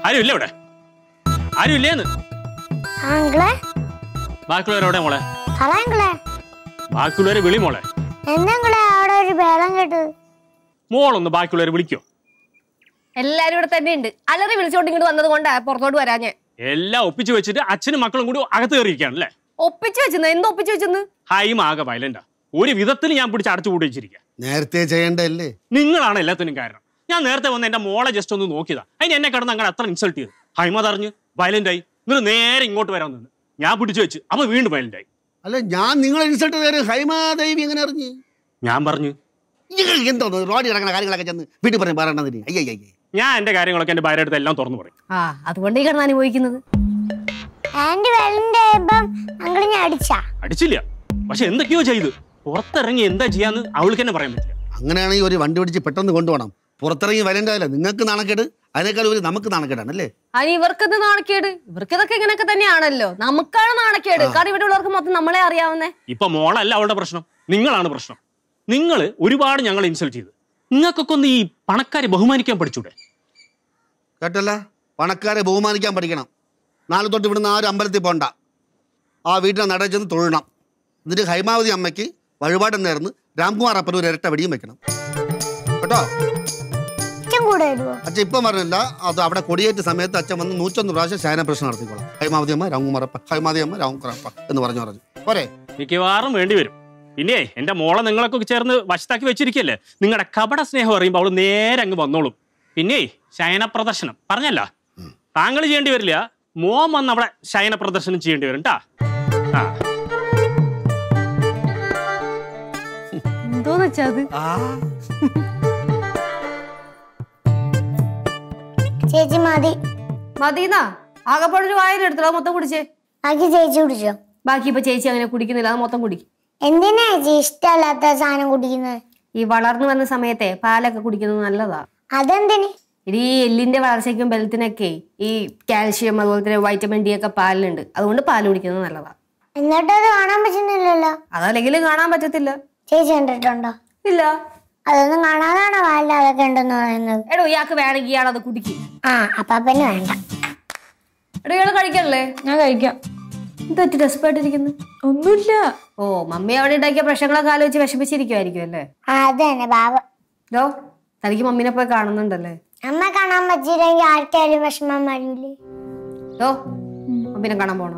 ആരും ഇല്ല ഇവിടെ ആരും ഇല്ലേന്ന് ആങ്കിളെ ബാക്കിയുള്ളവരെവിടെ മോളെ പറയാങ്കിളെ ബാക്കിയുള്ളവരെ വിളി മോളെ എന്തെങ്കിലേ അവിടെ ഒരു ബേളം കേട്ടത് മോളൊന്ന് ബാക്കിയുള്ളവരെ വിളിക്കോ എല്ലാരും ഇവിടെ തന്നെ ഉണ്ട് അലറി വിളിച്ചോണ്ട് ഇങ്ങോട്ട് വന്നത് കൊണ്ടാ പുറത്തോട്ട് വരാ ഞാൻ എല്ലാം ഒപ്പിച്ച് വെച്ചിട്ട് അച്ഛനും മക്കളും കൂടി അകത്ത് കയറിയിരിക്കുകയാണ് അല്ലേ ഒപ്പിച്ചു വെച്ചെന്ന് എന്ത് ഒപ്പിച്ചു വെച്ചെന്ന് ഹൈം ആകെ വയലന്റാ ഒരു വിധത്തിൽ ഞാൻ പിടിച്ച് അടച്ചു കൂടി വെച്ചിരിക്കുക നേരത്തെ ചെയ്യേണ്ടല്ലേ നിങ്ങളാണ് എല്ലാത്തിനും കാരണം ഞാൻ നേരത്തെ വന്ന് എന്റെ മോളെ ജസ്റ്റ് ഒന്ന് നോക്കിയതാ അതിന് എന്നെ കിടന്ന് അങ്ങനെ അത്ര ഇൻസൾട്ട് ചെയ്തു ഹൈമ തറിഞ്ഞ് വയലന്റ് ആയി നിങ്ങൾ നേരെ ഇങ്ങോട്ട് വരാൻ നിന്ന് ഞാൻ പിടിച്ചു വെച്ച് അപ്പൊ വീണ്ടും വയലന്റ് ആയി അല്ല ഞാൻ നിങ്ങളെ ഇൻസൾട്ട് ചെയ്ത ഹൈമാദേവി എങ്ങനെ അറിഞ്ഞു ഞാൻ പറഞ്ഞു എന്തോന്നു റോഡിൽ ഇറങ്ങുന്ന കാര്യങ്ങളൊക്കെ ചെന്ന് വീട്ടിൽ പറഞ്ഞ് പറയണതിന് അയ്യ അയ്യ ഞാൻ എന്റെ കാര്യങ്ങളൊക്കെ എന്റെ ഭാര്യ അടുത്ത് എല്ലാം തുറന്നു പറയും ആ അതുകൊണ്ട് ഈ കിടന്ന് അനുഭവിക്കുന്നത് ആന്റി വെള്ളിന്റെ ആയപ്പം അങ്കിള് ഞാൻ അടിച്ചാ അടിച്ചില്ല പക്ഷെ എന്തൊക്കെയോ ചെയ്ത് പുറത്തിറങ്ങി എന്താ ചെയ്യാന്ന് അവൾക്ക് തന്നെ പറയാൻ പറ്റില്ല അങ്ങനെയാണെങ്കിൽ ഒരു വണ്ടി പിടിച്ച് പെട്ടെന്ന് കൊണ്ടുപോകണം പുറത്തിറങ്ങി വരേണ്ടതല്ല നിങ്ങൾക്ക് നാണക്കേട് അതിനേക്കാൾ ഒരു നമുക്ക് നാണക്കേടാണ് അല്ലേ അതിന് ഇവർക്കത് നാണക്കേട് ഇവർക്ക് ഇതൊക്കെ ഇങ്ങനെയൊക്കെ തന്നെയാണല്ലോ നമുക്കാണ് നാണക്കേട് കാരണം ഇവിടെ ഉള്ളവർക്ക് മൊത്തം നമ്മളെ അറിയാവുന്നേ ഇപ്പൊ മോളല്ല അവളുടെ പ്രശ്നം നിങ്ങളാണ് പ്രശ്നം നിങ്ങൾ ഒരുപാട് ഞങ്ങൾ ഇൻസൾട്ട് ചെയ്ത് നിങ്ങൾക്കൊക്കെ ഒന്ന് ഈ പണക്കാരെ ബഹുമാനിക്കാൻ പഠിച്ചൂടെ കേട്ടല്ല പണക്കാരെ ബഹുമാനിക്കാൻ പഠിക്കണം നാളെ തൊട്ട് ഇവിടുന്ന് ആരും അമ്പലത്തിൽ പോണ്ട ആ വീട്ടിലെ നടയിൽ ചെന്ന് തൊഴണം എന്നിട്ട് ഹൈമാവതി അമ്മയ്ക്ക് വഴിപാട് നേർന്ന് രാംകുമാർ അപ്പൻ ഒരു ഇരട്ട വെടിയും വെക്കണം കേട്ടോ അച്ഛൻ കൂടെ വരുവോ അച്ഛൻ ഇപ്പം പറഞ്ഞില്ല അത് അവിടെ കൊടിയേറ്റ സമയത്ത് അച്ഛൻ വന്ന് നൂറ്റൊന്ന് പ്രാവശ്യം ശയന പ്രശ്നം നടത്തിക്കോളാം ഹൈമാവതി അമ്മ രാംകുമാറപ്പ ഹൈമാവതി അമ്മ രാംകുമാറപ്പ എന്ന് പറഞ്ഞു പറഞ്ഞു പോരെ മിക്കവാറും വേണ്ടി വരും പിന്നെ എന്റെ മോളെ നിങ്ങളൊക്കെ ചേർന്ന് വശത്താക്കി വെച്ചിരിക്കല്ലേ നിങ്ങളുടെ കപട സ്നേഹം അറിയുമ്പോൾ അവള് നേരെ അങ്ങ് വന്നോളും പിന്നെ ശയന പ്രദർശനം പറഞ്ഞല്ല താങ്കൾ ചെയ്യേണ്ടി വരില്ല മോൻ വന്ന് അവിടെ ശയന പ്രദർശനം ചെയ്യേണ്ടി വരും ട്ടാ ആ എന്തോന്ന് വെച്ചാ അത് ചേച്ചി മതി മതിന്നാ ആകെപ്പാടൊരു വായന എടുത്തോ അത് മൊത്തം കുടിച്ചേ ബാക്കി ചേച്ചി കുടിച്ചോ ബാക്കി ഇപ്പൊ ചേച്ചി അങ്ങനെ കുടിക്കുന്നില്ല അത് മൊത്തം കുടിക്കും എന്തിനാ ചേച്ചി ഇഷ്ടമല്ലാത്ത സാധനം കുടിക്കുന്നത് ഈ വളർന്നു വന്ന സമയത്തെ പാലൊക്കെ കുടിക്കുന്നത് നല്ലതാ അതെന്തിന് ഇത് ഈ എല്ലിന്റെ വളർച്ചയ്ക്കും ബലത്തിനൊക്കെ ഈ കാൽഷ്യം അതുപോലെ തന്നെ വൈറ്റമിൻ ഡി ഒക്കെ പാലിലുണ്ട് അതുകൊണ്ട് പാല് കുടിക്കുന്നത് നല്ലതാ എന്നിട്ട് അത് കാണാൻ പറ്റുന്നില്ലല്ലോ അതല്ലെങ്കിലും കാണാൻ പറ്റത്തില്ല ചേച്ചി കണ്ടിട്ടുണ്ടോ ഇല്ല അതൊന്നും കാണാതാണോ വാലിൽ അതൊക്കെ ഉണ്ടെന്ന് പറയുന്നത് എടോ ഇയാൾക്ക് വേണമെങ്കിൽ ഇയാൾ അത് കുടിക്കും ആ അപ്പാപ്പന് വേണ്ട എടോ ഇയാൾ കഴിക്കണല്ലേ ഞാൻ കഴിക്കാം എന്തൊറ്റ ഡെസ്പായിട്ടിരിക്കുന്നു ഒന്നുമില്ല ഓ മമ്മി അവിടെ ഉണ്ടാക്കിയ പ്രശ്നങ്ങളൊക്കെ ആലോചിച്ച് വിഷമിച്ചിരിക്കുമായിരിക്കും അല്ലേ ആ അത് തന്നെ ബാബ ലോ തനിക്ക് മമ്മീനെ പോയി കാണുന്നുണ്ടല്ലേ അമ്മ കാണാൻ പറ്റിയില്ലെങ്കിൽ ആർക്കായാലും വിഷമം വരില്ലേ ലോ മമ്മീനെ കാണാൻ പോണോ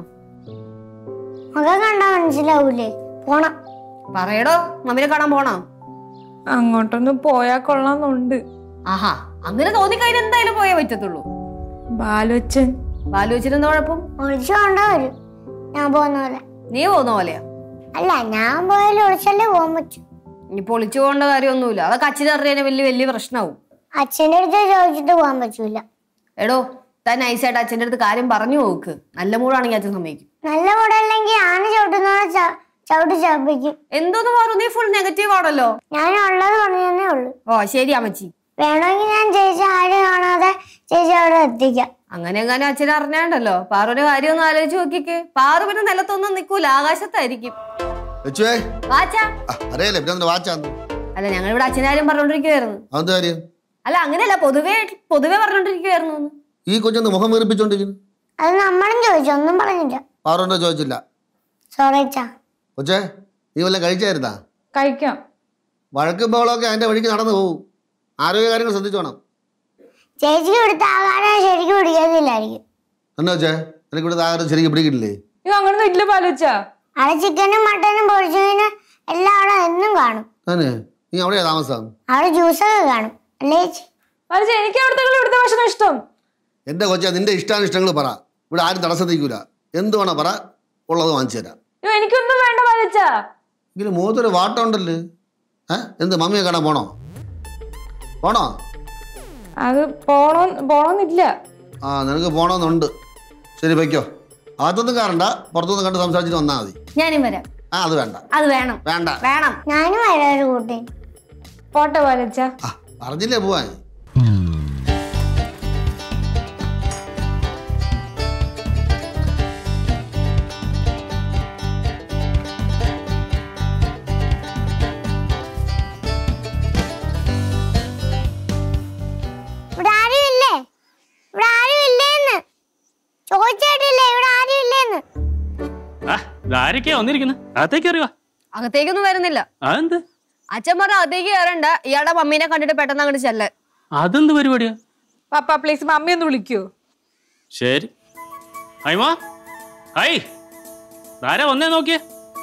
മുഖം കണ്ടാ മനസ്സിലാവൂലേ പോണം പറയടോ മമ്മീനെ കാണാൻ പോണോ അങ്ങോട്ടൊന്ന് പോയാ കൊള്ളാന്നുണ്ട് ആഹാ അങ്ങനെ തോന്നിക്കഴിഞ്ഞാൽ എന്തായാലും പോയേ പറ്റത്തുള്ളൂ ബാലുവച്ചൻ ബാലോചിച്ചിട്ട് എന്താ കുഴപ്പം ഒളിച്ചു കൊണ്ടാ വരും ഞാൻ പോകുന്ന പോലെ നീ പോകുന്ന പോലെയാ അല്ല ഞാൻ പോയാലും ഒളിച്ചല്ലേ പോകാൻ പറ്റൂ ഇനി പൊളിച്ചു പോകേണ്ട കാര്യമൊന്നുമില്ല അതൊക്കെ അച്ഛനെ അറിയാൻ വലിയ വലിയ പ്രശ്നമാവും അച്ഛൻ്റെ അടുത്ത് ചോദിച്ചിട്ട് പോകാൻ പറ്റൂല എടോ താൻ നൈസായിട്ട് അച്ഛൻ്റെ അടുത്ത് കാര്യം പറഞ്ഞു നോക്ക് നല്ല മൂടാണെങ്കിൽ അച്ഛൻ സമ്മതിക്കും നല്ല കൂടെ അല്ലെങ്കിൽ ആന ചവിട്ടുന്നവരെ ച- ചവിട്ടി ചവിപ്പിക്കും എന്തോന്ന് പറഞ്ഞു നീ ഫുൾ നെഗറ്റീവ് ആണല്ലോ ഞാൻ ഉള്ളത് പറഞ്ഞതേ ഉള്ളൂ ഓ ശരി അമ്മച്ചി വേണമെങ്കിൽ ഞാൻ ചേച്ചി ആരും കാണാതെ ചേച്ചി അവിടെ എത്തിക്കാം അങ്ങനെ എങ്ങനെ അച്ഛനെ അറിഞ്ഞാണ്ടല്ലോ പാറുവിന്റെ കാര്യം ഒന്ന് ആലോചിച്ച് നോക്കിക്കേ പാറു പിന്നെ നിലത്തൊന്നും നിൽക്കൂല ആകാശത്തായിരിക്കും വെച്ചുവേ വാച്ചാ ആ, അറിയാലേ പിന്നെ എന്താ വാച്ചാന്ന് അല്ല ഞങ്ങൾ ഇവിടെ അച്ഛനെ കാര്യം പറഞ്ഞോണ്ടിരിക്കുവായിരുന്നു അതെന്താ കാര്യം അല്ല അങ്ങനെയല്ല പൊതുവേ പൊതുവേ പറഞ്ഞോണ്ടിരിക്കുവായിരുന്നു എന്ന്. ഈ കൊച്ചൊന്ന് മുഖം വീർപ്പിച്ചോണ്ടിരിക്കുന്നു അത് നമ്മളും ചോദിച്ചു ഒന്നും പറഞ്ഞില്ല പാറുണ്ടോ ചോദിച്ചില്ല സോറി അച്ഛാ കൊച്ചേ നീ വല്ലതും കഴിച്ചായിരുന്നാ കഴിക്കാം വഴക്കും ബഹളമൊക്കെ അതിന്റെ വഴിക്ക് നടന്നു പോകും ആരോഗ്യ കാര്യങ്ങൾ ശ്രദ്ധിച്ചോണം ചേച്ചിക്ക് ഇവിടുത്തെ ആഹാരം ശരിക്കും പിടിക്കത്തില്ലായിരിക്കും എന്നാ വെച്ചേ എനിക്ക് ഇവിടെ ആഹാരം ശരിക്കും പിടിക്കില്ലേ ഇത് അങ്ങനൊന്നും ഇല്ല ബാലുവച്ച അവിടെ ചിക്കനും മട്ടനും പൊരിച്ചതിന് എല്ലാം അവിടെ എന്നും കാണും തന്നെ നീ അവിടെയാ താമസം അവിടെ ജ്യൂസൊക്കെ കാണും അല്ലേ ചേച്ചി ബാലുച്ച എനിക്ക് അവിടുത്തെ ഇവിടുത്തെ ഭക്ഷണം ഇഷ്ടം എന്റെ കൊച്ചാ നിന്റെ ഇഷ്ടാനിഷ്ടങ്ങൾ പറ ഇവിടെ ആരും തടസ്സം നിൽക്കൂല എന്ത് വേണോ പറ ഉള്ളത് വാങ്ങിച്ചു തരാം അയ്യോ, എനിക്കൊന്നും വേണ്ട ബാലുച്ച എങ്കിലും മുഖത്തൊരു വാട്ടം ഉണ്ടല്ലേ ഏ എന്ത് മമ്മിയെ കാണാൻ പോണോ പോണോ അത് പോണോ പോണോന്നില്ല ആ നിനക്ക് പോണമെന്നുണ്ട് ശരി വയ്ക്കോ അകത്തൊന്നും കയറണ്ട പുറത്തൊന്നും കണ്ട് സംസാരിച്ചിട്ട് വന്നാൽ മതി ഞാനും വരാം ആ അത് വേണ്ട അത് വേണം വേണ്ട വേണം ഞാനും വരാം ഒരു കൂട്ടി പോട്ടെ ബാലുച്ച ആ പറഞ്ഞില്ലേ പോവാൻ ഇവിടെ ആരും ഇല്ലേ ഇവിടെ ആരും ഇല്ലേ ചോദിച്ചിട്ടില്ല ഇവിടെ ആരും ഇല്ലേന്ന് ആ ഇതാരൊക്കെയാ വന്നിരിക്കുന്നത് അകത്തേക്ക് അറിയുക അകത്തേക്കൊന്നും വരുന്നില്ല അതെന്ത് അച്ഛൻ പറഞ്ഞ അകത്തേക്ക് കയറണ്ട ഇയാളുടെ മമ്മീനെ കണ്ടിട്ട് പെട്ടെന്ന് അങ്ങോട്ട് ചെല്ലാൻ അതെന്ത് പരിപാടിയാ പപ്പ പ്ലീസ് മമ്മി ഒന്ന് വിളിക്കൂ ശരി ഹൈമാ ഹൈ ആരാ വന്നേ നോക്കിയേ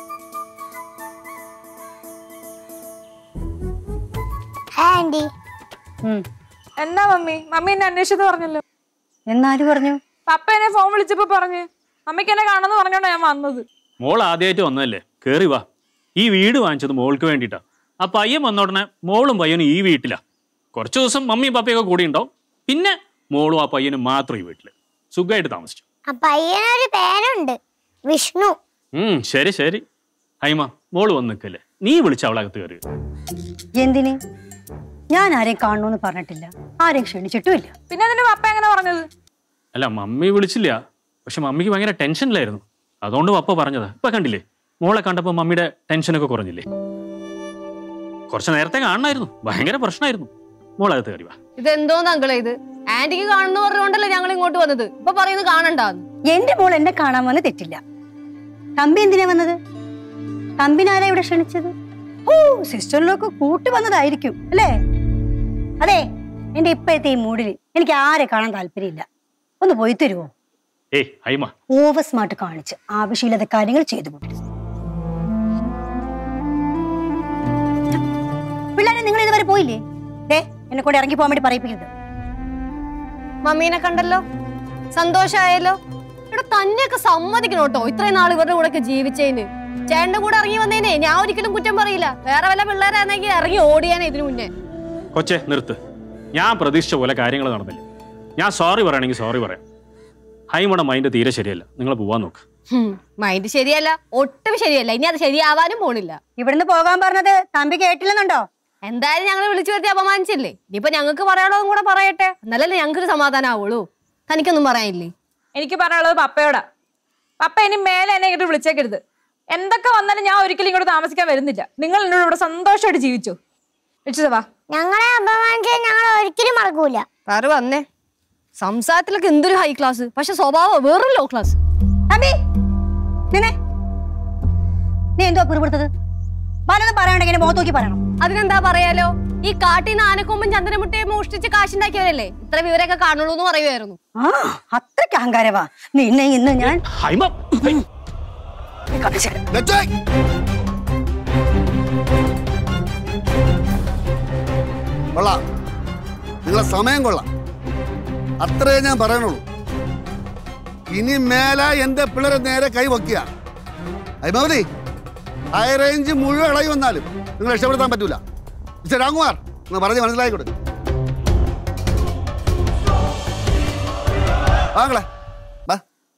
ഹാ ആന്റി എന്നാ മമ്മി മമ്മി എന്നെ അന്വേഷിച്ചത് പറഞ്ഞല്ലോ എന്നാര് പറഞ്ഞു പപ്പ എന്നെ ഫോൺ വിളിച്ചപ്പോ പറഞ്ഞു മമ്മിക്ക് എന്നെ കാണുമെന്ന് പറഞ്ഞോണ്ടാ ഞാൻ വന്നത് മോൾ ആദ്യമായിട്ട് വന്നതല്ലേ കേറി വാ ഈ വീട് വാങ്ങിച്ചത് മോൾക്ക് വേണ്ടിയിട്ടാ ആ പയ്യൻ വന്ന ഉടനെ മോളും പയ്യനും ഈ വീട്ടിലാ കുറച്ച് ദിവസം മമ്മിയും പപ്പയൊക്കെ കൂടി ഉണ്ടാവും പിന്നെ മോളും ആ പയ്യനും മാത്രം ഈ വീട്ടില് സുഖമായിട്ട് താമസിച്ചു ആ പയ്യനൊരു പേരുണ്ട് വിഷ്ണു ഉം ശരി ശരി ഹൈമ മോള് വന്ന് നിൽക്കല്ലേ നീ വിളിച്ച അവളകത്ത് കയറി എന്തിന് ഞാൻ ആരെയും കാണണമെന്ന് പറഞ്ഞിട്ടില്ല ആരെയും ക്ഷണിച്ചിട്ടുമില്ല പിന്നെ അതിന്റെ പപ്പ എങ്ങനെ പറഞ്ഞത് അല്ല മമ്മി വിളിച്ചില്ല പക്ഷെ മമ്മിക്ക് ഭയങ്കര ടെൻഷനിലായിരുന്നു അതുകൊണ്ട് പപ്പ പറഞ്ഞതാ ഇപ്പൊ കണ്ടില്ലേ മോളെ കണ്ടപ്പോ മമ്മിയുടെ ടെൻഷനൊക്കെ കുറഞ്ഞില്ലേ കുറച്ച് നേരത്തെ കാണണമായിരുന്നു ഭയങ്കര പ്രശ്നമായിരുന്നു മോളകത്ത് കയറി വാ ഇത് എന്തോന്ന് അങ്കിളെ ഇത് ആന്റിക്ക് കാണുന്ന പറഞ്ഞുകൊണ്ടല്ലേ ഞങ്ങൾ ഇങ്ങോട്ട് വന്നത് ഇപ്പൊ പറയുന്നത് കാണണ്ടാന്ന് എന്റെ മോൾ എന്നെ കാണാൻ വന്ന് തെറ്റില്ല തമ്പി എന്തിനാ വന്നത് തമ്പിനാരാ ഇവിടെ ക്ഷണിച്ചത് ഓ സിസ്റ്ററിലൊക്കെ കൂട്ടി വന്നതായിരിക്കും അല്ലേ അതെ എന്റെ ഇപ്പോഴത്തെ ഈ മൂഡിൽ എനിക്ക് ആരെ കാണാൻ താല്പര്യമില്ല ഒന്ന് പോയി തരുമോ ഏയ് ഹൈമ ഓവർ സ്മാർട്ട് കാണിച്ച് ആവശ്യമില്ലാത്ത കാര്യങ്ങൾ ചെയ്തു കൂട്ടരുത് പിള്ളേരെ നിങ്ങൾ ഇതുവരെ പോയില്ലേ ഏ എന്നെ കൂടെ ഇറങ്ങി പോകാൻ വേണ്ടി പറയിപ്പിക്കരുത് മമ്മീനെ കണ്ടല്ലോ സന്തോഷായല്ലോ ഇവിടെ തന്നെയൊക്കെ സമ്മതിക്കണം കേട്ടോ ഇത്രയും നാൾ ഇവരുടെ കൂടെ ഒക്കെ ജീവിച്ചതിന് ചേട്ടന്റെ കൂടെ ഇറങ്ങി വന്നേനെ ഞാൻ ഒരിക്കലും കുറ്റം പറയില്ല വേറെ വല്ല പിള്ളേരാണെങ്കിൽ ഇറങ്ങി ഓടിയാനേ ഇതിനു മുന്നേ കൊച്ചെ നിർത്ത് ഞാൻ പ്രതീക്ഷിച്ച പോലെ കാര്യങ്ങൾ നടന്നില്ല ഞാൻ സോറി പറയണമെങ്കിൽ സോറി പറയാം ഹൈമയുടെ മൈൻഡ് തീരെ ശരിയല്ല നിങ്ങൾ പോവാൻ നോക്ക് മൈൻഡ് ശരിയല്ല ഒട്ടും ശരിയല്ല ഇനി അത് ശരിയാവാനും പോണില്ല ഇവിടുന്ന് പോകാൻ പറഞ്ഞത് തമ്പി കേട്ടില്ലെന്നുണ്ടോ എന്തായാലും ഞങ്ങൾ വിളിച്ചു വരുത്തി അപമാനിച്ചില്ലേ ഇനിയിപ്പൊ ഞങ്ങൾക്ക് പറയാനുള്ളതും കൂടെ പറയട്ടെ എന്നാലല്ലേ ഞങ്ങൾക്കൊരു സമാധാനം ആവുള്ളൂ തനിക്കൊന്നും പറയാനില്ലേ എനിക്ക് പറയാനുള്ളത് പപ്പയോടാ പപ്പ ഇനി മേലെ എന്നെ ഇങ്ങോട്ട് വിളിച്ചേക്കരുത് എന്തൊക്കെ വന്നാലും ഞാൻ ഒരിക്കലും ഇങ്ങോട്ട് താമസിക്കാൻ വരുന്നില്ല നിങ്ങൾ എന്നോട് ഇവിടെ സന്തോഷമായിട്ട് ജീവിച്ചു വിളിച്ചത് വാ ഞങ്ങളെ അപമാനിച്ചത് ഞങ്ങൾ ഒരിക്കലും മറക്കൂല സാറ് വന്നേ സംസാരത്തിലൊക്കെ എന്തൊരു ഹൈ ക്ലാസ് പക്ഷെ സ്വഭാവം വേറൊരു ലോ ക്ലാസ് തമ്പി നിന്നെ നീ എന്തോ പിറുപിടുത്തത് പലതും പറയാണ്ടെങ്കിൽ മുഖത്ത് നോക്കി പറയണം അതിനെന്താ പറയാലോ ഈ കാട്ടിൽ നിന്ന് ആനക്കൊമ്പൻ ചന്ദ്രമുട്ടയെ മോഷ്ടിച്ച് കാശുണ്ടാക്കിയവരല്ലേ ഇത്ര വിവരമൊക്കെ കാണുള്ളൂ എന്ന് പറയുമായിരുന്നു ആ അത്രയ്ക്ക് അഹങ്കാരവാ നിന്നെ ഇന്ന് ഞാൻ ഹൈമ ഹൈ. കാണിച്ചു തരാം. ലജ്ജായ്. കൊള്ളാം നിങ്ങളെ സമയം കൊള്ളാം അത്രേ ഞാൻ പറയണുള്ളൂ ഇനി മേല എന്റെ പിള്ളേരെ നേരെ കൈ വയ്ക്കുക അയ്മാവതി ഹൈ റേഞ്ച് മുഴുവൻ ഇളകി വന്നാലും നിങ്ങൾ രക്ഷപ്പെടുത്താൻ പറ്റൂല മിസ്റ്റർ രാംകുമാർ നിങ്ങൾ പറഞ്ഞ് മനസ്സിലായിക്കോട്ടെ വാങ്ങളെ വാ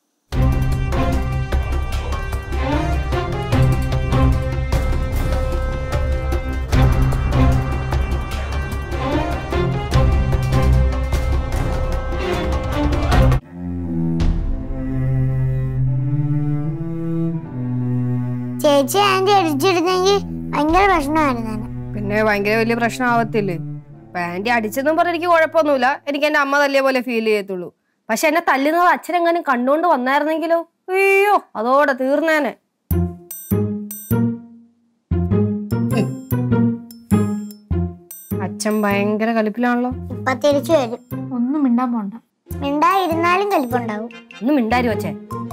ചേച്ചി ആന്റി അടിച്ചിരുന്നെങ്കിൽ ഭയങ്കര പ്രശ്നമായിരുന്നു പിന്നെ ഭയങ്കര വലിയ പ്രശ്നമാവത്തില്ലേ ഇപ്പൊ ആന്റി അടിച്ചെന്നും പറഞ്ഞ എനിക്ക് കുഴപ്പമൊന്നുമില്ല എനിക്ക് എന്റെ അമ്മ തല്ലിയ പോലെ ഫീൽ ചെയ്യത്തുള്ളൂ പക്ഷെ എന്നെ തല്ലുന്നത് അച്ഛനെങ്ങാനും കണ്ടുകൊണ്ട് വന്നായിരുന്നെങ്കിലോ അയ്യോ അതോടെ തീർന്നേനെ അച്ഛൻ ഭയങ്കര കലിപ്പിലാണല്ലോ ഇപ്പൊ തിരിച്ചു വരും ഒന്നും മിണ്ടാൻ പോണ്ട മിണ്ടായിരുന്നാലും കലിപ്പുണ്ടാവും ഒന്ന് മിണ്ടാരി വച്ചേ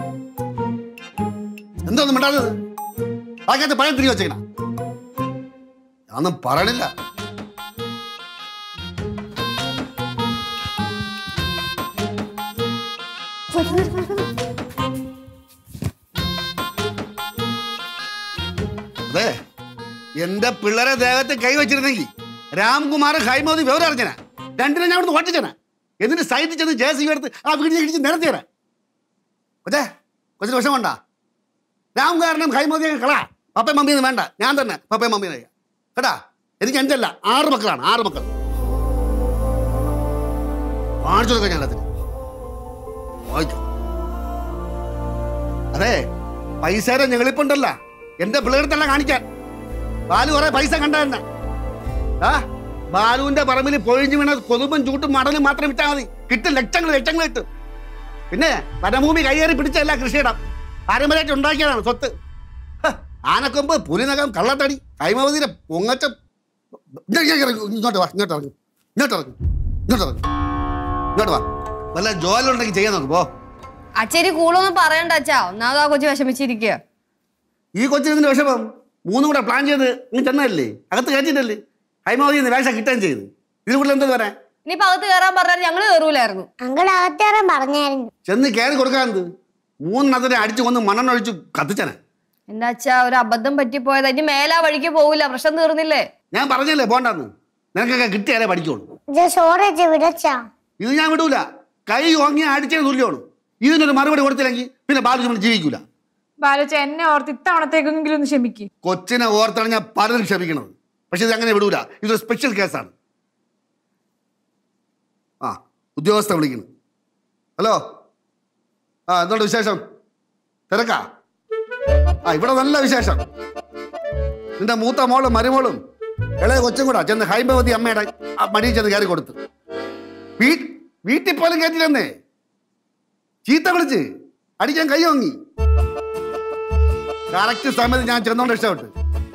എന്തൊന്നും മിണ്ടാത്തത് ബാക്കിയത്തെ പഴം തിരികെ വെച്ചേക്കണ ഞാനൊന്നും പറയണില്ല അതെ എന്റെ പിള്ളേരെ ദേഹത്ത് കൈ വെച്ചിരുന്നെങ്കിൽ രാംകുമാർ ഹൈമോദി വിവരം അറിഞ്ഞന രണ്ടിനെ ഞാൻ അവിടുന്ന് ഓട്ടിച്ചന എന്നിട്ട് സൈറ്റിൽ ചെന്ന് ജെ സി എടുത്ത് ആ വീടിനെ ഇടിച്ച് നിരത്തിയന കൊച്ചേ കൊച്ചിന് വിഷം കൊണ്ടാ രാം കാരണം ഹൈമോദിയൊക്കെ കളാ പപ്പയും മമ്മിയൊന്നും വേണ്ട ഞാൻ തന്നെ പപ്പയും മമ്മിയെ കേട്ടാ എനിക്ക് അഞ്ചല്ല ആറ് മക്കളാണ് ആറ് മക്കൾ കാണിച്ചു കൊടുക്കാം ഞാൻ അതിന് വായിക്കോ അതെ പൈസയുടെ ഞെളിപ്പുണ്ടല്ല എന്റെ പിള്ളേർത്തല്ല കാണിക്കാൻ ബാലു കുറെ പൈസ കണ്ടതന്നെ ആ ബാലുവിന്റെ പറമ്പിൽ പൊഴിഞ്ഞു വീണ കൊതുമ്പും ചൂട്ടും മടലും മാത്രം വിറ്റാൽ മതി കിട്ടും ലക്ഷങ്ങൾ ലക്ഷങ്ങൾ കിട്ടും പിന്നെ വനഭൂമി കൈയേറി പിടിച്ചല്ല കൃഷിയിടം പാരമ്പര്യമായിട്ട് ഉണ്ടാക്കിയതാണ് സ്വത്ത് ഹ, ആനക്കൊമ്പ് പുലിനകം കള്ളത്തടി കൈമവതിരെ പൊങ്ങച്ച ഇങ്ങോട്ട് ഇറങ്ങ്, ഇങ്ങോട്ട് വാ ഇങ്ങോട്ട് ഇറങ്ങി ഇങ്ങോട്ട് ഇറങ്ങി ഇങ്ങോട്ട് ഇറങ്ങി ഇങ്ങോട്ട് വാ വല്ല ജോലി ഉണ്ടെങ്കിൽ ചെയ്യാൻ നോക്ക് പോ അച്ഛന് കൂളൊന്നും പറയണ്ട അച്ഛാ ഒന്നാമത് ആ കൊച്ചു വിഷമിച്ചിരിക്കുക ഈ കൊച്ചിന് വിഷമം മൂന്നും കൂടെ പ്ലാൻ ചെയ്ത് ഇങ്ങ് ചെന്നതല്ലേ അകത്ത് കയറ്റിട്ടല്ലേ ഹൈമാവതി വേഷം കിട്ടുകയും ചെയ്ത് ഇതിന് കൂടുതൽ എന്താ പറയാൻ ഇനിയിപ്പൊ അകത്ത് കയറാൻ പറഞ്ഞാൽ ഞങ്ങള് കയറൂലായിരുന്നു അങ്കിൾ അകത്തേറാൻ പറഞ്ഞായിരുന്നു ചെന്ന് കയറി കൊടുക്കാനെന്ത് മൂന്നെണ്ണത്തിനെ അടിച്ചു കൊന്ന് മണ്ണെണ്ണൊഴിച്ച് കത്തിച്ചനെ എന്താ അച്ഛാ ഒരു അബദ്ധം പറ്റിപ്പോയത് ഇനി മേലാ വഴിക്ക് പോവില്ല പ്രശ്നം തീർന്നില്ലേ ഞാൻ പറഞ്ഞല്ലേ പോണ്ടെന്ന് നിനക്കൊക്കെ കിട്ടിയാലേ പഠിക്കുള്ളൂ ഇത് സോറി അച്ഛ വിടച്ചാ ഇത് ഞാൻ വിടൂല കൈ ഓങ്ങി അടിച്ചതിന് തുല്യമാണ് ഇതിനൊരു മറുപടി കൊടുത്തില്ലെങ്കിൽ പിന്നെ ബാലു നമ്മൾ ജീവിക്കൂല ബാലോച്ച എന്നെ ഓർത്ത് ഇത്തവണത്തേക്കെങ്കിലും ഒന്ന് ക്ഷമിക്ക് കൊച്ചിനെ ഓർത്താണ് ഞാൻ പലരും ക്ഷമിക്കണത് പക്ഷെ ഇത് അങ്ങനെ വിടൂല ഇതൊരു സ്പെഷ്യൽ കേസാണ് ആ ഉദ്യോഗസ്ഥ വിളിക്കുന്നു ഹലോ ആ എന്തുണ്ട് വിശേഷം തിരക്കാ ആ ഇവിടെ നല്ല വിശേഷം നിന്റെ മൂത്ത മോളും മരുമോളും ഇളയ കൊച്ചും കൂടാ ചെന്ന് ഹൈമവതി അമ്മയുടെ ആ മടിയിൽ ചെന്ന് കയറി കൊടുത്ത് വീ വീട്ടിൽ പോലും കയറ്റില്ലെന്നേ ചീത്ത വിളിച്ച് അടിക്കാൻ കൈ വാങ്ങി കറക്റ്റ് സമയത്ത് ഞാൻ ചെന്നോണ്ട് ഇഷ്ടപ്പെട്ട്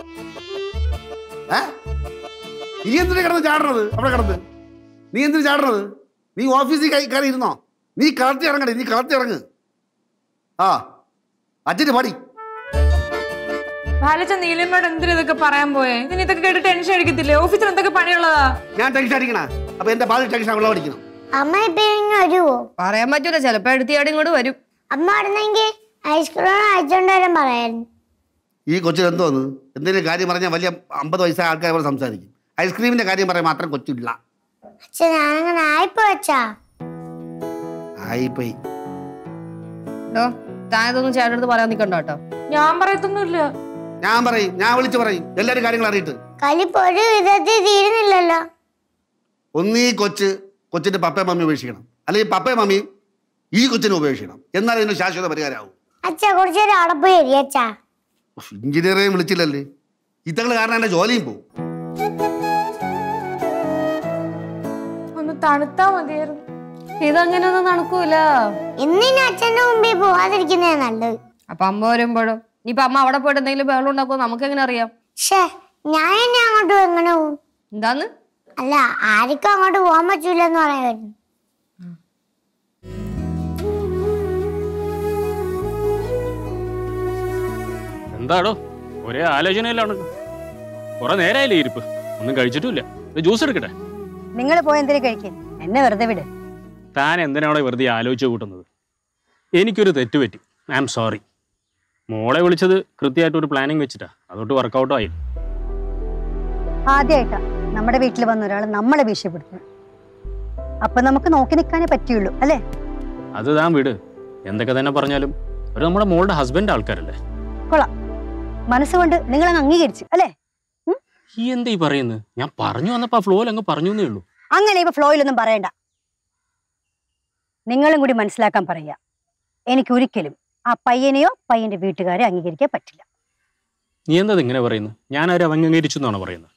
ഏ നീ എന്തിനു കിടന്ന് ചാടണത് അവിടെ കിടന്ന് നീ എന്തിനു ചാടണത് നീ ഓഫീസിൽ കൈ കയറി ഇരുന്നോ നീ കളർത്തി ഇറങ്ങണേ നീ കളർത്തി ഇറങ്ങ് ആ അച്ഛന് പടി ബാലോച്ച നീലിമയോട് എന്തിനാ ഇതൊക്കെ പറയാൻ പോയേ ഇതിന് ഇതൊക്കെ കേട്ട് ടെൻഷൻ അടിക്കത്തില്ലേ ഓഫീസിൽ എന്തൊക്കെ പണിയുള്ളതാ ഞാൻ ടെൻഷൻ അടിക്കണ അപ്പൊ എന്റെ പാതി ടെൻഷൻ അവളെ പഠിക്കണം അമ്മ ഇപ്പൊ ഇങ്ങ് വരുവോ പറയാൻ പറ്റൂല ചിലപ്പോ എടുത്തിയാടി ഇങ്ങോട്ട് വരും അമ്മ വരുന്നെങ്കിൽ ഐസ്ക്രീം അയച്ചോണ്ട് വരാൻ പറയായിരുന്നു ഈ കൊച്ചിന് എന്തോന്ന് എന്തെങ്കിലും കാര്യം പറഞ്ഞാൽ വലിയ അമ്പത് വയസ്സായ ആൾക്കാർ ഇവിടെ സംസാരിക്കും ഐസ്ക്രീമിന്റെ കാര്യം പറയാൻ മാത്രം കൊച്ചില്ല അച്ഛൻ ഞാനങ്ങനെ ആയിപ്പോ അച്ഛാ ആയിപ്പോയി ഡോ താൻ ഇതൊന്നും ചേട്ടടുത്ത് പറയാൻ നിക്കണ്ട കേട്ടോ ഞാൻ പറയത്തൊന്നുമില്ല ഞാൻ പറയും ഞാൻ വിളിച്ചു പറയും എല്ലാവരും കാര്യങ്ങൾ അറിയിട്ട് കലിപ്പ് ഒരു വിധത്തിൽ തീരുന്നില്ലല്ലോ ഒന്നീ കൊച്ച് കൊച്ചിന്റെ പപ്പയും മമ്മി ഉപേക്ഷിക്കണം അല്ലെങ്കിൽ പപ്പയും മമ്മിയും ഈ കൊച്ചിനെ ഉപേക്ഷിക്കണം എന്നാൽ ഇതിന് ശാശ്വത പരിഹാരമാവും അച്ഛാ കുറച്ചേരം അവിടെ പോയി എരി അച്ഛാ എഞ്ചിനീയറേയും വിളിച്ചില്ലല്ലേ ഇതങ്ങൾ കാരണം എന്റെ ജോലിയും പോകും ഒന്ന് തണുത്താ മതിയായിരുന്നു ഇതങ്ങനെയൊന്നും നടക്കൂല ഇന്നിനി അച്ഛന്റെ മുമ്പിൽ പോവാതിരിക്കുന്നേ നല്ലത് അപ്പൊ അമ്മ വരുമ്പോഴും ഇനിയിപ്പൊ അമ്മ അവിടെ പോയിട്ട് എന്തെങ്കിലും ബഹളം ഉണ്ടാക്കുമോ നമുക്ക് എങ്ങനെ അറിയാം ഷേ ഞാൻ എന്നെ അങ്ങോട്ട് എങ്ങനെ പോവും എന്താന്ന് അല്ല ആർക്കും അങ്ങോട്ട് പോകാൻ പറ്റൂലെന്ന് പറയായിരുന്നു എന്താടോ ഒരേ ആലോചനയിലാണ് കുറെ നേരമായില്ലേ ഇരിപ്പ് ഒന്നും കഴിച്ചിട്ടുമില്ല ഒരു ജ്യൂസ് എടുക്കട്ടെ നിങ്ങൾ പോയി എന്തിനു കഴിക്കും എന്നെ വെറുതെ വിട് താൻ എന്തിനാണ് വെറുതെ ആലോചിച്ച് കൂട്ടുന്നത് എനിക്കൊരു തെറ്റ് പറ്റി ഐ ആം സോറി മോളെ വിളിച്ചത് കൃത്യമായിട്ട് ഒരു പ്ലാനിങ് വെച്ചിട്ടാ അതൊട്ട് വർക്കൗട്ടും ആയി ആദ്യമായിട്ടാ നമ്മുടെ വീട്ടിൽ വന്ന ഒരാൾ നമ്മളെ ഭീഷണിപ്പെടുത്തുന്നു അപ്പൊ നമുക്ക് നോക്കി നിൽക്കാനേ പറ്റുള്ളൂ അല്ലേ അത് താൻ വിട് എന്തൊക്കെ തന്നെ പറഞ്ഞാലും ഒരു നമ്മുടെ മോളുടെ ഹസ്ബൻഡ് ആൾക്കാരല്ലേ കൊള്ളാം മനസ്സുകൊണ്ട് നിങ്ങൾ അങ്ങ് അംഗീകരിച്ചു അല്ലേ ഈ എന്താ ഈ പറയുന്നത് ഞാൻ പറഞ്ഞു വന്നപ്പോ ആ ഫ്ലോയിൽ അങ്ങ് പറഞ്ഞു എന്നേ ഉള്ളൂ അങ്ങനെ ഇപ്പൊ ഫ്ലോയിലൊന്നും പറയണ്ട നിങ്ങളും കൂടി മനസ്സിലാക്കാൻ പറയുക എനിക്ക് ഒരിക്കലും ആ പയ്യനെയോ പയ്യന്റെ വീട്ടുകാരെ അംഗീകരിക്കാൻ പറ്റില്ല നീ എന്താ ഇങ്ങനെ പറയുന്നത് ഞാൻ ആരും അംഗീകരിച്ചു എന്നാണ് പറയുന്നത്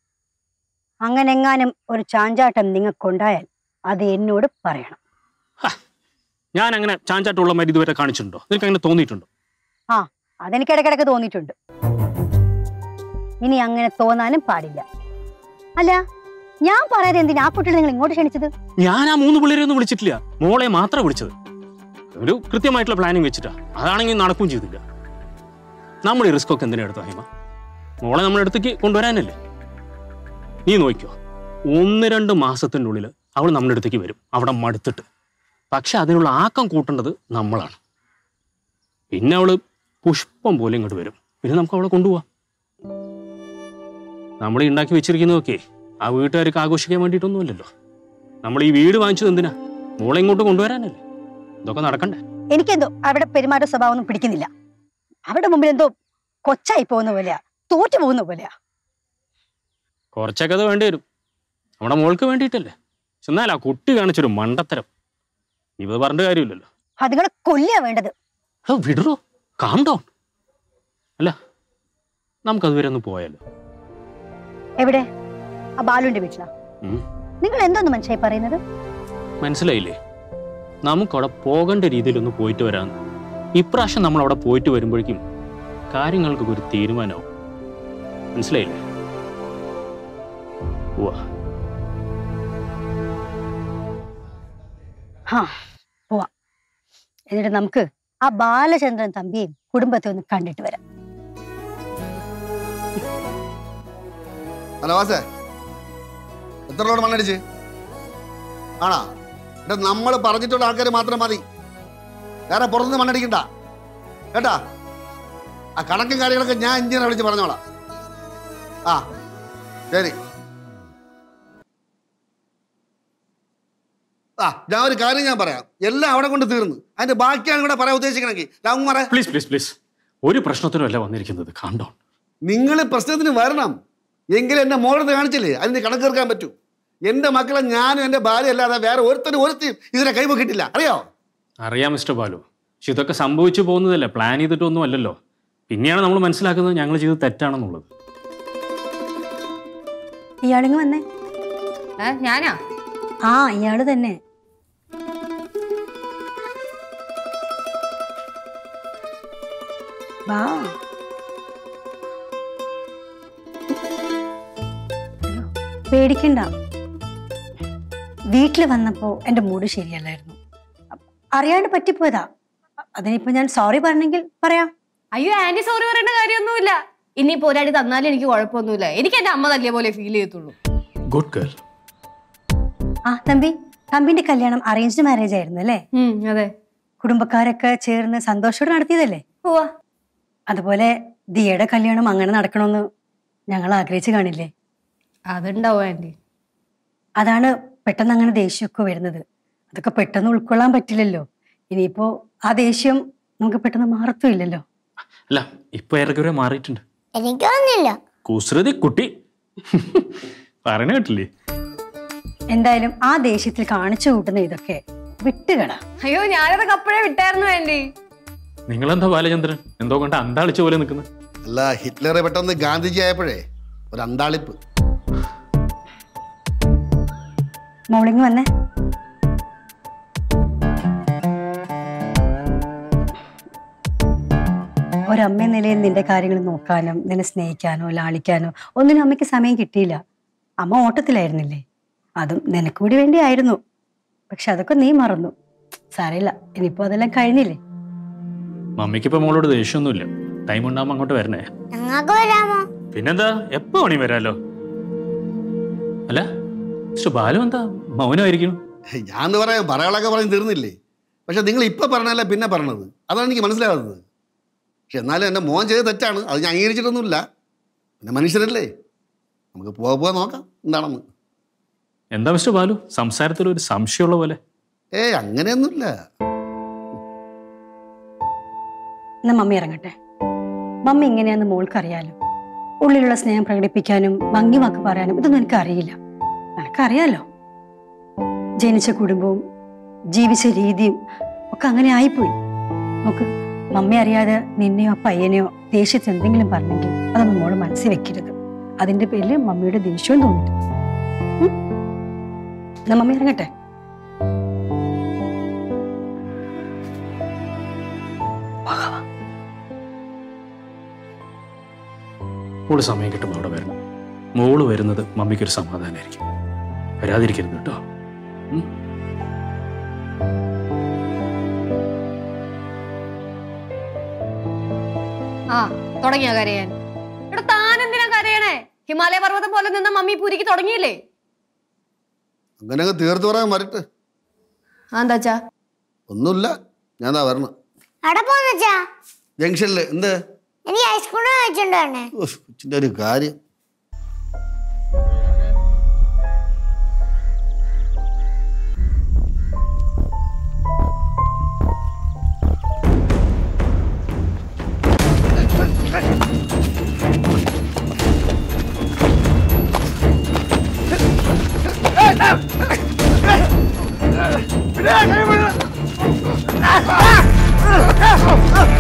അങ്ങനെ എങ്ങാനും ഒരു ചാഞ്ചാട്ടം നിങ്ങൾക്കുണ്ടായാൽ അത് എന്നോട് പറയണം ഞാൻ അങ്ങനെ ചാഞ്ചാട്ടുള്ള മരി ഇതുവരെ കാണിച്ചിട്ടുണ്ടോ നിനക്ക് അങ്ങനെ തോന്നിയിട്ടുണ്ടോ ആ അതെനിക്ക് ഇടയ്ക്കിടയ്ക്ക് തോന്നിയിട്ടുണ്ട് ഇനി അങ്ങനെ തോന്നാനും പാടില്ല അല്ല ഞാൻ പറയാതെ എന്തിനാ ആ കുട്ടികളെ നിങ്ങൾ ഇങ്ങോട്ട് ക്ഷണിച്ചത് ഞാൻ ആ മൂന്ന് പിള്ളേരെ ഒന്നും വിളിച്ചിട്ടില്ല മോളെ മാത്രമേ വിളിച്ചത് ഒരു കൃത്യമായിട്ടുള്ള പ്ലാനിങ് വെച്ചിട്ടാ അതാണെങ്കിൽ നടക്കുകയും ചെയ്തില്ല നമ്മൾ ഈ റിസ്ക് ഒക്കെ എന്തിനാ എടുത്തോ ഹിമ മോളെ നമ്മുടെ അടുത്തേക്ക് കൊണ്ടുവരാനല്ലേ നീ നോക്കിക്കോ ഒന്ന് രണ്ട് മാസത്തിൻ്റെ ഉള്ളിൽ അവൾ നമ്മുടെ അടുത്തേക്ക് വരും അവിടെ മടുത്തിട്ട് പക്ഷെ അതിനുള്ള ആക്കം കൂട്ടേണ്ടത് നമ്മളാണ് പിന്നെ അവള് പുഷ്പം പോലെ ഇങ്ങോട്ട് വരും പിന്നെ നമുക്ക് അവളെ കൊണ്ടുപോവാം നമ്മൾ ഈ ഉണ്ടാക്കി വെച്ചിരിക്കുന്നതൊക്കെ ആ വീട്ടുകാർക്ക് ആഘോഷിക്കാൻ വേണ്ടിയിട്ടൊന്നുമല്ലല്ലോ നമ്മൾ ഈ വീട് വാങ്ങിച്ചത് എന്തിനാ മോളെ ഇങ്ങോട്ട് കൊണ്ടുവരാനല്ലേ ഇതൊക്കെ നടക്കണ്ടേ എനിക്കെന്തോ അവിടെ പെരുമാറ്റ സ്വഭാവം ഒന്നും പിടിക്കുന്നില്ല അവിടെ മുമ്പിൽ എന്തോ കൊച്ചായി പോകുന്ന പോലെയാ തോറ്റു പോകുന്ന പോലെയാ കുറച്ചൊക്കെ അത് വേണ്ടി വരും നമ്മുടെ മോൾക്ക് വേണ്ടിയിട്ടല്ലേ ചെന്നാൽ ആ കുട്ടി കാണിച്ചൊരു മണ്ടത്തരം ഇത് പറഞ്ഞ കാര്യമില്ലല്ലോ അതുങ്ങളെ കൊല്ലുക വേണ്ടത് ഹോ വിടറോ കാം ഡൗൺ അല്ല നമുക്കതുവരെ ഒന്ന് പോയാലോ എവിടെ ആ ബാലുവിന്റെ വീട്ടിലാ ഉം. നിങ്ങൾ എന്തോന്ന് മനസ്സിലായി പറയുന്നത് മനസ്സിലായില്ലേ നമുക്കവിടെ പോകേണ്ട രീതിയിലൊന്ന് പോയിട്ട് വരാമെന്ന് ഇപ്രാവശ്യം നമ്മൾ അവിടെ പോയിട്ട് വരുമ്പോഴേക്കും കാര്യങ്ങൾക്കൊക്കെ ഒരു തീരുമാനമാവും മനസ്സിലായില്ലേ ഉവ്വ ഹാ പോവാം എന്നിട്ട് നമുക്ക് ആ ബാലചന്ദ്രൻ തമ്പിയും കുടുംബത്തെ ഒന്ന് കണ്ടിട്ട് വരാം അല്ല വാസേ എത്ര ലോഡ് മണ്ണടിച്ച് ആണാ എടാ നമ്മൾ പറഞ്ഞിട്ടുള്ള ആൾക്കാർ മാത്രം മതി വേറെ പുറത്തുനിന്ന് മണ്ണടിക്കണ്ട കേട്ടാ ആ കണക്കും കാര്യങ്ങളൊക്കെ ഞാൻ എഞ്ചിനീയറെ വിളിച്ച് പറഞ്ഞോളാം ആ ശരി ആ ഞാൻ ഒരു കാര്യം ഞാൻ പറയാം എല്ലാം അവിടെ കൊണ്ട് തീർന്നു അതിന്റെ ബാക്കിയാണ് ഇവിടെ പറയാൻ ഉദ്ദേശിക്കണമെങ്കിൽ രാംകുമാറെ പ്ലീസ് പ്ലീസ് പ്ലീസ് ഒരു പ്രശ്നത്തിനും അല്ല വന്നിരിക്കുന്നത് കാണ്ടോ നിങ്ങൾ പ്രശ്നത്തിന് വരണം എങ്കിലും എന്നെ മോളത്ത് കാണിച്ചില്ലേ അതിന് കണക്ക് തീർക്കാൻ പറ്റൂ എൻ്റെ മക്കളെ ഞാനും എൻ്റെ ഭാര്യ അല്ലാതെ വേറെ ഒരുത്തരും ഒരുത്തിയും ഇതിനെ കൈവക്കിട്ടില്ല അറിയോ അറിയാം മിസ്റ്റർ ബാലു പക്ഷെ ഇതൊക്കെ സംഭവിച്ചു പോകുന്നതല്ലേ പ്ലാൻ ചെയ്തിട്ടൊന്നും അല്ലല്ലോ പിന്നെയാണ് നമ്മൾ മനസ്സിലാക്കുന്നത് ഞങ്ങൾ ചെയ്തത് തെറ്റാണെന്നുള്ളത് ഇയാളിങ് വന്നേ ഏ ഞാനാ ആ ഇയാള് തന്നെ വാ പേടിക്കണ്ട വീട്ടിൽ വന്നപ്പോ എന്റെ മൂഡ് ശരിയല്ലായിരുന്നു അ- അറിയാണ്ട് പറ്റിപ്പോയതാ അ- അതിനിപ്പോ ഞാൻ സോറി പറഞ്ഞെങ്കിൽ പറയാം അയ്യോ ആന്റി സോറി പറയേണ്ട കാര്യമൊന്നുമില്ല ഇനിയിപ്പോ ഒരാടി തന്നാലും എനിക്ക് കുഴപ്പമൊന്നുമില്ല എനിക്ക് എന്റെ അമ്മ തല്ലിയ പോലെ ഫീൽ ചെയ്യത്തുള്ളൂ ഗുഡ് ഗേൾ ആ തമ്പി തമ്പിന്റെ കല്യാണം അറേഞ്ച്ഡ് മാരേജ് ആയിരുന്നു അല്ലേ ഉം, അതെ കുടുംബക്കാരൊക്കെ ചേർന്ന് സന്തോഷത്തോടെ നടത്തിയതല്ലേ പോവാ അതുപോലെ ദിയയുടെ കല്യാണം അങ്ങനെ നടക്കണമെന്ന് ഞങ്ങൾ ആഗ്രഹിച്ചു കാണില്ലേ അതുണ്ടാവും ആന്റി അതാണ് പെട്ടെന്ന് അങ്ങനെ ദേഷ്യമൊക്കെ വരുന്നത് അതൊക്കെ പെട്ടെന്ന് ഉൾക്കൊള്ളാൻ പറ്റില്ലല്ലോ ഇനിയിപ്പോ ആ ദേഷ്യം നമുക്ക് പെട്ടെന്ന് മാറത്തുമില്ലല്ലോ അല്ല ഇപ്പൊ ഏറെക്കുറെ മാറിയിട്ടുണ്ട് എനിക്ക് തോന്നില്ല കുസൃതി കുട്ടി പറയണ കേട്ടില്ലേ എന്തായാലും ആ ദേഷ്യത്തിൽ കാണിച്ചു കൂട്ടുന്ന ഇതൊക്കെ വിട്ടുകട അയ്യോ ഞാനതൊക്കെ അപ്പോഴേ വിട്ടായിരുന്നു ആന്റി നിങ്ങളെന്താ ബാലചന്ദ്രൻ എന്തോ കൊണ്ട് അന്താളിച്ച പോലെ നിൽക്കുന്നത് അല്ല ഹിറ്റ്ലർ പെട്ടെന്ന് ഗാന്ധിജി ആയപ്പോഴേ ഒരു അന്താളിപ്പ് മോളിങ് വന്നേ ഒരമ്മ നിലയിൽ നിന്റെ കാര്യങ്ങൾ നോക്കാനും നിന്നെ സ്നേഹിക്കാനോ ലാളിക്കാനോ ഒന്നിനും അമ്മയ്ക്ക് സമയം കിട്ടിയില്ല അമ്മ ഓട്ടത്തിലായിരുന്നില്ലേ അതും നിനക്ക് കൂടി വേണ്ടിയായിരുന്നു പക്ഷെ അതൊക്കെ നീ മറന്നു സാരമില്ല ഇനിയിപ്പോ അതെല്ലാം കഴിഞ്ഞില്ലേ മമ്മിക്ക് ഇപ്പൊ മോളോട് ദേഷ്യമൊന്നുമില്ല ടൈം ഉണ്ടാകുമ്പോൾ അങ്ങോട്ട് വരണേ ഞങ്ങൾക്ക് വരാമോ പിന്നെന്താ എപ്പോ വേണി വരാലോ അല്ല മിസ്റ്റർ ബാലു എന്താ മൗനമായിരിക്കും ഞാൻ എന്ന് പറയാം പറയാളൊക്കെ പറഞ്ഞ് തീർന്നില്ലേ പക്ഷെ നിങ്ങൾ ഇപ്പൊ പറഞ്ഞല്ല പിന്നെ പറഞ്ഞത് അതാണ് എനിക്ക് മനസ്സിലാകുന്നത് പക്ഷെ എന്നാലും എൻ്റെ മോൻ ചെയ്ത തെറ്റാണ് അത് ഞാൻ അംഗീകരിച്ചിട്ടൊന്നുമില്ല പിന്നെ മനുഷ്യരല്ലേ നമുക്ക് പോവാ പോവാ നോക്കാം എന്താണെന്ന് എന്താ മിസ്റ്റർ ബാലു സംസാരത്തിൽ ഒരു സംശയമുള്ള പോലെ ഏയ് അങ്ങനെയൊന്നുമില്ല എന്നാ മമ്മി ഇറങ്ങട്ടെ മമ്മി ഇങ്ങനെയാന്ന് മോൾക്ക് അറിയാലോ ഉള്ളിലുള്ള സ്നേഹം പ്രകടിപ്പിക്കാനും ഭംഗി വാക്ക് പറയാനും ഇതൊന്നും എനിക്ക് അറിയില്ല എനിക്കറിയാലോ ജനിച്ച കുടുംബവും ജീവിച്ച രീതിയും ഒക്കെ അങ്ങനെ ആയിപ്പോയി നോക്ക് മമ്മി അറിയാതെ നിന്നെയോ പയ്യനെയോ ദേഷ്യത്തിൽ എന്തെങ്കിലും പറഞ്ഞെങ്കിൽ അതൊന്നും മോള് മനസ്സിൽ വെക്കരുത് അതിന്റെ പേരിൽ മമ്മിയുടെ ദേഷ്യവും തോന്നിട്ട് ഉം? എന്നാ മമ്മി ഇറങ്ങട്ടെ മോള് സമയം കിട്ടുമ്പോൾ അവിടെ വരണം മോള് വരുന്നത് മമ്മിക്കൊരു സമാധാനമായിരിക്കും വരാതിരിക്കരുത് കേട്ടോ ഉം? ആ തുടങ്ങിയോ കരയാൻ ഇവിടെ താൻ എന്തിനാ കരയണേ ഹിമാലയ പർവ്വതം പോലെ നിന്ന മമ്മി പൂരിക്ക് തുടങ്ങിയില്ലേ അങ്ങനെ അങ്ങ് തീർത്തു പറയാൻ വരട്ടെ ആ എന്താച്ചാ ഒന്നുമില്ല ഞാൻ ദാ വരണം അവിടെ പോന്നച്ചാ ജംഗ്ഷനിൽ എന്ത് എനിക്ക് ഐസ്ക്രീം കഴിച്ചിട്ടുണ്ട് തന്നെ ഉഫ്, കൊച്ചിൻ്റെ ഒരു കാര്യം Ah!